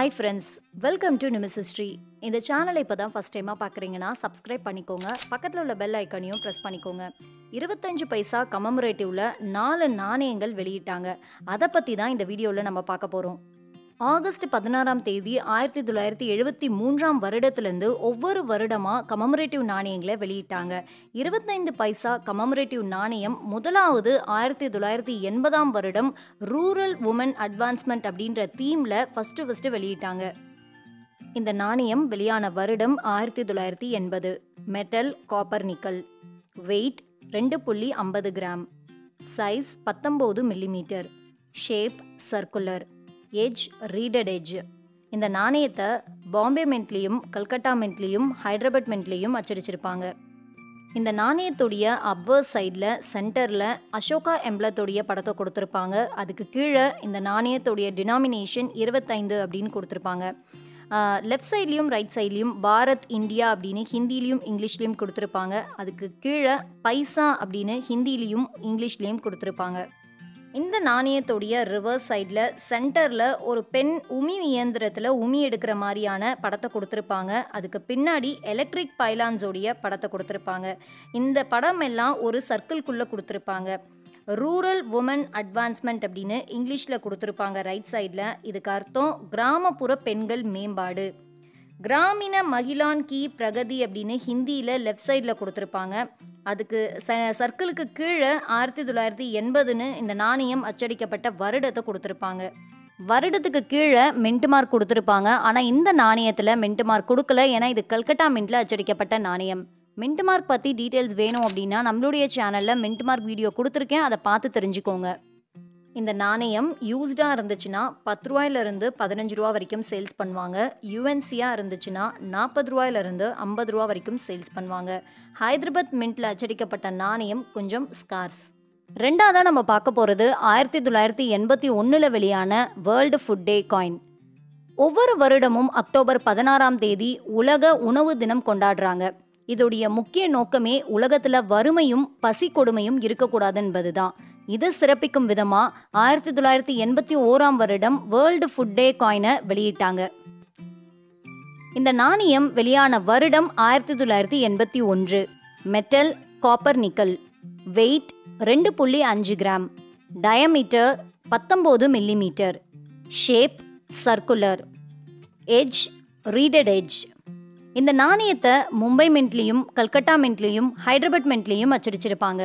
hi friends welcome to நிமிஸ் history இந்த சேனலை இப்போ தான் ஃபஸ்ட் டைமாக பார்க்குறீங்கன்னா சப்ஸ்கிரைப் பண்ணிக்கோங்க பக்கத்தில் உள்ள பெல் ஐக்கானையும் ப்ரெஸ் பண்ணிக்கோங்க இருபத்தஞ்சு பைசா கமமரேட்டிவ்ல நாலு நாணயங்கள் வெளியிட்டாங்க அதை பற்றி தான் இந்த வீடியோவில் நம்ம பார்க்க போகிறோம் ஆகஸ்ட் பதினாறாம் தேதி ஆயிரத்தி தொள்ளாயிரத்தி எழுபத்தி மூன்றாம் வருடத்திலேருந்து ஒவ்வொரு வருடமாக கமமரேட்டிவ் நாணயங்களை வெளியிட்டாங்க இருபத்தைந்து பைசா கமமரேட்டிவ் நாணயம் முதலாவது ஆயிரத்தி தொள்ளாயிரத்தி எண்பதாம் வருடம் ரூரல் உமன் அட்வான்ஸ்மெண்ட் அப்படின்ற தீமில் ஃபஸ்ட்டு ஃபஸ்ட்டு வெளியிட்டாங்க இந்த நாணயம் வெளியான வருடம் ஆயிரத்தி தொள்ளாயிரத்தி எண்பது மெட்டல் காப்பர் நிக்கல் வெயிட் ரெண்டு புள்ளி ஐம்பது கிராம் சைஸ் பத்தொம்போது millimetre shape circular edge reeded edge இந்த நாணயத்தை பாம்பே மின்ட்லேயும் கல்கட்டா மின்ட்லேயும் ஹைதராபாத் மின்ட்லேயும் அச்சடிச்சிருப்பாங்க இந்த நாணயத்துடைய அப்வர் சைடில் சென்டரில் அசோகா எம்ப்ளத்தோடைய படத்தை கொடுத்துருப்பாங்க அதுக்கு கீழே இந்த நாணயத்துடைய டினாமினேஷன் இருபத்தைந்து அப்படின்னு கொடுத்துருப்பாங்க லெஃப்ட் சைட்லேயும் ரைட் சைட்லேயும் பாரத் இந்தியா அப்படின்னு ஹிந்திலையும் இங்கிலீஷ்லேயும் கொடுத்துருப்பாங்க அதுக்கு கீழே பைசா அப்படின்னு ஹிந்திலையும் இங்கிலீஷ்லேயும் கொடுத்துருப்பாங்க இந்த நாணயத்துடைய ரிவர்ஸ் சைடில் சென்டரில் ஒரு பெண் உமி இயந்திரத்தில் உமி எடுக்கிற மாதிரியான படத்தை கொடுத்துருப்பாங்க அதுக்கு பின்னாடி எலக்ட்ரிக் பைலான்ஸோடைய படத்தை கொடுத்துருப்பாங்க இந்த படம் எல்லாம் ஒரு சர்க்கிள்குள்ளே கொடுத்துருப்பாங்க ரூரல் உமன் அட்வான்ஸ்மெண்ட் அப்படின்னு இங்கிலீஷில் கொடுத்துருப்பாங்க ரைட் சைடில் இதுக்கு அர்த்தம் கிராமப்புற பெண்கள் மேம்பாடு கிராமின மகிழான் கி பிரகதி அப்படின்னு ஹிந்தியில் லெஃப்ட் சைடில் கொடுத்துருப்பாங்க அதுக்கு ச சர்க்கிளுக்கு கீழே ஆயிரத்தி தொள்ளாயிரத்தி எண்பதுன்னு இந்த நாணயம் அச்சடிக்கப்பட்ட வருடத்தை கொடுத்துருப்பாங்க வருடத்துக்கு கீழே மின்ட் மார்க் கொடுத்துருப்பாங்க ஆனால் இந்த நாணயத்தில் மின்ட் மார்க் கொடுக்கல ஏன்னா இது கல்கட்டா மின்ட்டில் அச்சடிக்கப்பட்ட நாணயம் மின்ட் மார்க் பற்றி டீட்டெயில்ஸ் வேணும் அப்படின்னா நம்மளுடைய சேனலில் மின்ட் மார்க் வீடியோ கொடுத்துருக்கேன் அதை பார்த்து தெரிஞ்சுக்கோங்க இந்த நாணயம் யூஸ்டாக இருந்துச்சுன்னா பத்து ரூபாயிலிருந்து பதினஞ்சு ரூபா வரைக்கும் சேல்ஸ் பண்ணுவாங்க யுஎன்சியாக இருந்துச்சுன்னா நாற்பது ரூபாயிலிருந்து ஐம்பது ரூபா வரைக்கும் சேல்ஸ் பண்ணுவாங்க ஹைதராபாத் மின்ட்டில் அச்சடிக்கப்பட்ட நாணயம் கொஞ்சம் ஸ்கார்ஸ் ரெண்டாவதாக நம்ம பார்க்க போகிறது ஆயிரத்தி தொள்ளாயிரத்தி எண்பத்தி ஒன்றில் வெளியான வேர்ல்டு ஃபுட் டே காயின் ஒவ்வொரு வருடமும் அக்டோபர் பதினாறாம் தேதி உலக உணவு தினம் கொண்டாடுறாங்க இதோடைய முக்கிய நோக்கமே உலகத்தில் வறுமையும் பசி கொடுமையும் இருக்கக்கூடாது என்பதுதான் இதை சிறப்பிக்கும் விதமா ஆயிரத்தி தொள்ளாயிரத்தி எண்பத்தி ஓராம் வருடம் வேர்ல்டு ஃபுட் டே காயினை வெளியிட்டாங்க இந்த நாணயம் வெளியான வருடம் ஆயிரத்தி தொள்ளாயிரத்தி எண்பத்தி ஒன்று மெட்டல் காப்பர் நிக்கல் வெயிட் ரெண்டு புள்ளி அஞ்சு கிராம் டயமீட்டர் பத்தொம்போது millimetre shape circular edge reeded edge இந்த நாணயத்தை மும்பை மின்ட்லேயும் கல்கட்டா மின்ட்லேயும் ஹைதராபாத் மின்ட்லேயும் அச்சடிச்சிருப்பாங்க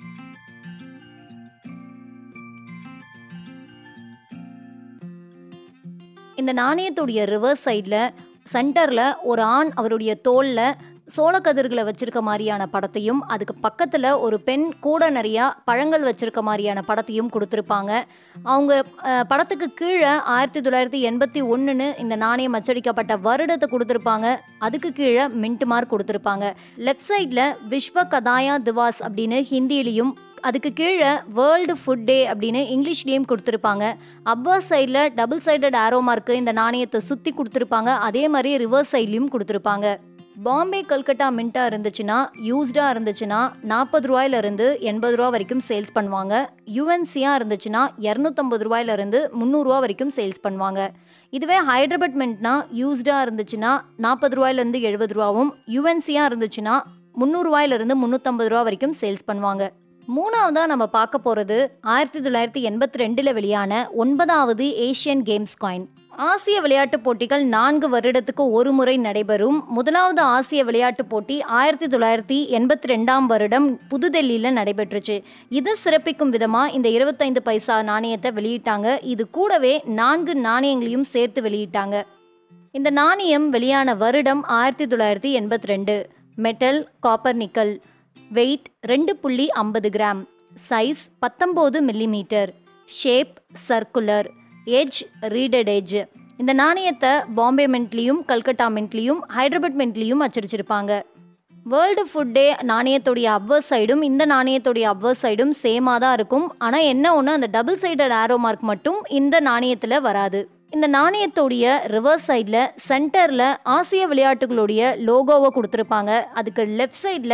இந்த நாணயத்துடைய ரிவர்ஸ் சைடில் சென்டரில் ஒரு ஆண் அவருடைய தோளில் சோளக்கதிர்களை வச்சிருக்க மாதிரியான படத்தையும் அதுக்கு பக்கத்தில் ஒரு பெண் கூட நிறையா பழங்கள் வச்சிருக்க மாதிரியான படத்தையும் கொடுத்துருப்பாங்க அவங்க அஹ், படத்துக்கு கீழே ஆயிரத்தி தொள்ளாயிரத்தி எண்பத்தி ஒன்றுன்னு இந்த நாணயம் அச்சடிக்கப்பட்ட வருடத்தை கொடுத்துருப்பாங்க அதுக்கு கீழே மின்ட் மார்க் கொடுத்துருப்பாங்க லெஃப்ட் சைடில் விஸ்வ கதாயா திவாஸ் அப்படின்னு ஹிந்திலையும் அதுக்கு கீழே வேர்ல்டு ஃபுட் டே அப்படின்னு இங்கிலீஷ்லேயும் கொடுத்துருப்பாங்க அப்பர் சைடில் டபுள் சைடட் ஆரோ மார்க்கு இந்த நாணயத்தை சுற்றி கொடுத்துருப்பாங்க அதே மாதிரி ரிவர்ஸ் சைட்லேயும் கொடுத்துருப்பாங்க பாம்பே கல்கட்டா மின்ட்டாக இருந்துச்சுன்னா யூஸ்டாக இருந்துச்சுன்னா நாற்பது ரூபாயிலிருந்து எண்பது ரூபா வரைக்கும் சேல்ஸ் பண்ணுவாங்க யுஎன்சியாக இருந்துச்சுன்னா இரநூத்தம்பது ரூபாயிலிருந்து முந்நூறுரூவா வரைக்கும் சேல்ஸ் பண்ணுவாங்க இதுவே ஹைதராபாத் மின்ட்னா யூஸ்டாக இருந்துச்சுன்னா நாற்பது ரூபாயிலேருந்து எழுபது ரூபாவும் யுஎன்சியாக இருந்துச்சுன்னா முந்நூறுரூவாயிலிருந்து முந்நூற்றம்பது ரூபா வரைக்கும் சேல்ஸ் பண்ணுவாங்க மூணாவதாக நம்ம பார்க்க போகிறது ஆயிரத்தி தொள்ளாயிரத்தி எண்பத்தி ரெண்டில் வெளியான ஒன்பதாவது ஏஷியன் கேம்ஸ் காயின் ஆசிய விளையாட்டுப் போட்டிகள் நான்கு வருடத்துக்கு ஒரு முறை நடைபெறும் முதலாவது ஆசிய விளையாட்டுப் போட்டி ஆயிரத்தி தொள்ளாயிரத்தி எண்பத்தி ரெண்டாம் வருடம் புதுடெல்லியில் நடைபெற்றுச்சு இது சிறப்பிக்கும் விதமாக இந்த இருபத்தைந்து பைசா நாணயத்தை வெளியிட்டாங்க இது கூடவே நான்கு நாணயங்களையும் சேர்த்து வெளியிட்டாங்க இந்த நாணயம் வெளியான வருடம் ஆயிரத்தி தொள்ளாயிரத்தி எண்பத்தி ரெண்டு மெட்டல் காப்பர் நிக்கல் வெயிட் ரெண்டு புள்ளி ஐம்பது கிராம் சைஸ் பத்தொம்போது millimetre shape circular edge reeded edge இந்த நாணயத்தை பாம்பே மின்ட்லேயும் கல்கட்டா மின்ட்லேயும் ஹைதராபாத் மின்ட்லேயும் அச்சடிச்சிருப்பாங்க வேர்ல்டு ஃபுட் டே நாணயத்துடைய அப்வர் சைடும் இந்த நாணயத்துடைய அப்வர் சைடும் சேமாக தான் இருக்கும் ஆனால் என்ன ஒன்று அந்த டபுள் சைடட் ஆரோ மார்க் மட்டும் இந்த நாணயத்தில் வராது இந்த நாணயத்துடைய ரிவர்ஸ் சைடில் சென்டரில் ஆசிய விளையாட்டுகளுடைய லோகோவை கொடுத்துருப்பாங்க அதுக்கு லெஃப்ட் சைடில்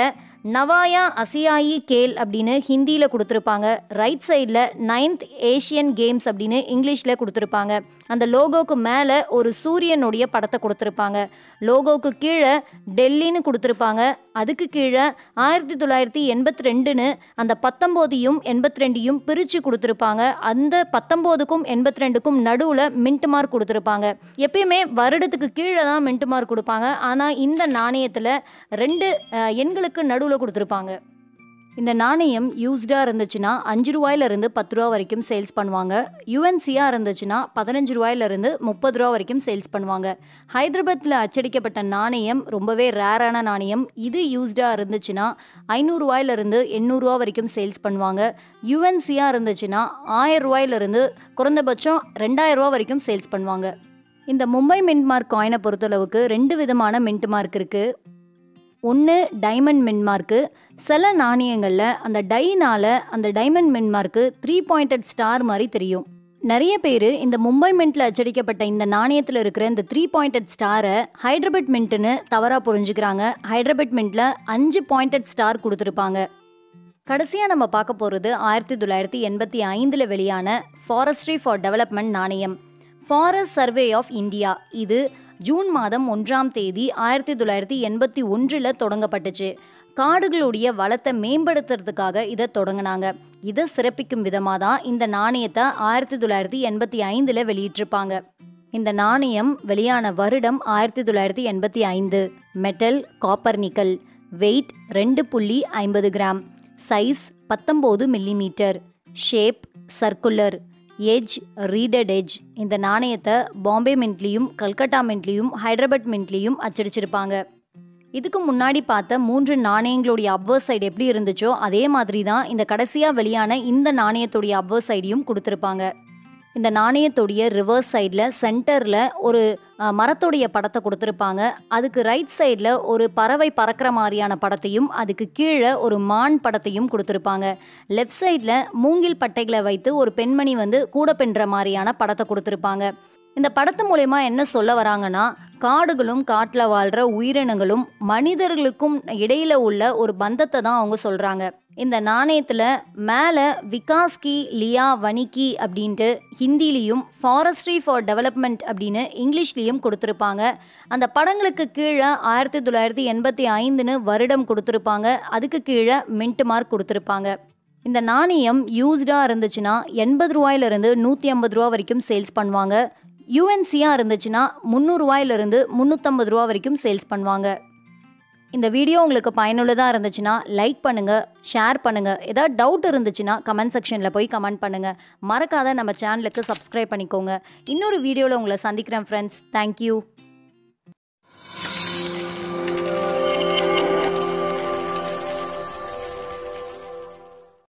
நவாயா அசியாயி கேல் அப்படின்னு ஹிந்தியில் கொடுத்துருப்பாங்க ரைட் சைடில் நைன்த் ஏஷியன் கேம்ஸ் அப்படின்னு இங்கிலீஷில் கொடுத்துருப்பாங்க அந்த லோகோவுக்கு மேலே ஒரு சூரியனுடைய படத்தை கொடுத்துருப்பாங்க லோகோவுக்கு கீழே டெல்லின்னு கொடுத்துருப்பாங்க அதுக்கு கீழே ஆயிரத்தி தொள்ளாயிரத்தி எண்பத்தி ரெண்டுன்னு அந்த பத்தொம்போதையும் எண்பத்தி ரெண்டையும் பிரித்து கொடுத்துருப்பாங்க அந்த பத்தொம்போதுக்கும் எண்பத்தி ரெண்டுக்கும் நடுவில் மின்ட் மார்க் கொடுத்துருப்பாங்க எப்பயுமே வருடத்துக்கு கீழே தான் மின்ட் மார்க் கொடுப்பாங்க ஆனால் இந்த நாணயத்தில் ரெண்டு அஹ், எண்களுக்கு நடுவில் கொடுத்துருப்பாங்க இந்த நாணயம் யூஸ்டாக இருந்துச்சுன்னா அஞ்சு ரூபாயிலிருந்து பத்து ரூபா வரைக்கும் சேல்ஸ் பண்ணுவாங்க யுஎன்சியாக இருந்துச்சுன்னா பதினஞ்சு ரூபாயிலிருந்து முப்பது ரூபா வரைக்கும் சேல்ஸ் பண்ணுவாங்க ஹைதராபாத்தில் அச்சடிக்கப்பட்ட நாணயம் ரொம்பவே ரேரான நாணயம் இது யூஸ்டாக இருந்துச்சுன்னா ஐநூறுரூவாயிலிருந்து எண்ணூறுரூவா வரைக்கும் சேல்ஸ் பண்ணுவாங்க யுஎன்சியாக இருந்துச்சுன்னா ஆயிரம் ரூபாயிலிருந்து குறைந்தபட்சம் ரெண்டாயிரம் ரூபா வரைக்கும் சேல்ஸ் பண்ணுவாங்க இந்த மும்பை மின்ட் மார்க் காயினை பொறுத்தளவுக்கு ரெண்டு விதமான மின்ட் மார்க் இருக்குது ஒன்று டைமண்ட் மின்மார்க்கு சில நாணயங்களில் அந்த டைனால் அந்த டைமண்ட் மின்மார்க்கு த்ரீ பாயிண்டட் ஸ்டார் மாதிரி தெரியும் நிறைய பேர் இந்த மும்பை மின்ட்டில் அச்சடிக்கப்பட்ட இந்த நாணயத்தில் இருக்கிற இந்த த்ரீ பாயிண்டட் ஸ்டாரை ஹைட்ரபட் மின்ட்டுன்னு தவறாக புரிஞ்சுக்கிறாங்க ஹைட்ரபட் மின்ட்டில் அஞ்சு பாயிண்டட் ஸ்டார் கொடுத்துருப்பாங்க கடைசியாக நம்ம பார்க்க போகிறது ஆயிரத்தி தொள்ளாயிரத்தி எண்பத்தி ஐந்தில் வெளியான ஃபாரஸ்ட்ரி ஃபார் டெவலப்மெண்ட் நாணயம் ஃபாரஸ்ட் சர்வே ஆஃப் இந்தியா இது ஜூன் மாதம் ஒன்றாம் தேதி ஆயிரத்தி தொள்ளாயிரத்தி எண்பத்தி ஒன்றில் தொடங்கப்பட்டுச்சு காடுகளுடைய வளத்தை மேம்படுத்துறதுக்காக இதை தொடங்கினாங்க இதை சிறப்பிக்கும் விதமாக தான் இந்த நாணயத்தை ஆயிரத்தி தொள்ளாயிரத்தி எண்பத்தி ஐந்தில் வெளியிட்டிருப்பாங்க இந்த நாணயம் வெளியான வருடம் ஆயிரத்தி தொள்ளாயிரத்தி எண்பத்தி ஐந்து மெட்டல் காப்பர் நிக்கல் வெயிட் ரெண்டு புள்ளி ஐம்பது கிராம் சைஸ் பத்தொம்போது millimetre shape circular edge reeded edge இந்த நாணயத்தை பாம்பே மின்ட்லேயும் கல்கட்டா மின்ட்லேயும் ஹைதராபாத் மின்ட்லேயும் அச்சடிச்சிருப்பாங்க இதுக்கு முன்னாடி பார்த்த மூன்று நாணயங்களுடைய அப்வர் சைடு எப்படி இருந்துச்சோ அதே மாதிரி தான் இந்த கடைசியாக வெளியான இந்த நாணயத்துடைய அப்வர் சைடையும் கொடுத்துருப்பாங்க இந்த நாணயத்துடைய ரிவர்ஸ் சைடில் சென்டரில் ஒரு அஹ், மரத்துடைய படத்தை கொடுத்துருப்பாங்க அதுக்கு ரைட் சைடில் ஒரு பறவை பறக்கிற மாதிரியான படத்தையும் அதுக்கு கீழே ஒரு மான் படத்தையும் கொடுத்துருப்பாங்க லெஃப்ட் சைடில் மூங்கில் பட்டைகளை வைத்து ஒரு பெண்மணி வந்து கூட பின்னுற மாதிரியான படத்தை கொடுத்துருப்பாங்க இந்த படத்து மூலயமா என்ன சொல்ல வராங்கன்னா காடுகளும் காட்டில் வாழ்கிற உயிரினங்களும் மனிதர்களுக்கும் இடையில உள்ள ஒரு பந்தத்தை தான் அவங்க சொல்கிறாங்க இந்த நாணயத்தில் மேலே விகாஸ்கி லியா வனிகி அப்படின்ட்டு ஹிந்திலையும் ஃபாரஸ்ட்ரி ஃபார் டெவலப்மெண்ட் அப்படின்னு இங்கிலீஷ்லேயும் கொடுத்துருப்பாங்க அந்த படங்களுக்கு கீழே ஆயிரத்தி தொள்ளாயிரத்தி எண்பத்தி ஐந்துன்னு வருடம் கொடுத்துருப்பாங்க அதுக்கு கீழே மின்ட் மார்க் கொடுத்துருப்பாங்க இந்த நாணயம் யூஸ்டாக இருந்துச்சுன்னா எண்பது ரூபாயிலிருந்து நூற்றி ஐம்பது ரூபா வரைக்கும் சேல்ஸ் பண்ணுவாங்க யூஎன்சியாக இருந்துச்சுன்னா முந்நூறுரூவாயிலிருந்து முந்நூற்றம்பது ரூபா வரைக்கும் சேல்ஸ் பண்ணுவாங்க இந்த வீடியோ உங்களுக்கு பயனுள்ளதாக இருந்துச்சுன்னா லைக் பண்ணுங்கள் ஷேர் பண்ணுங்கள் ஏதாவது டவுட் இருந்துச்சுன்னா கமெண்ட் செக்ஷனில் போய் கமெண்ட் பண்ணுங்கள் மறக்காத நம்ம சேனலுக்கு சப்ஸ்கிரைப் பண்ணிக்கோங்க இன்னொரு வீடியோவில் உங்களை சந்திக்கிறேன் ஃப்ரெண்ட்ஸ் தேங்க்யூ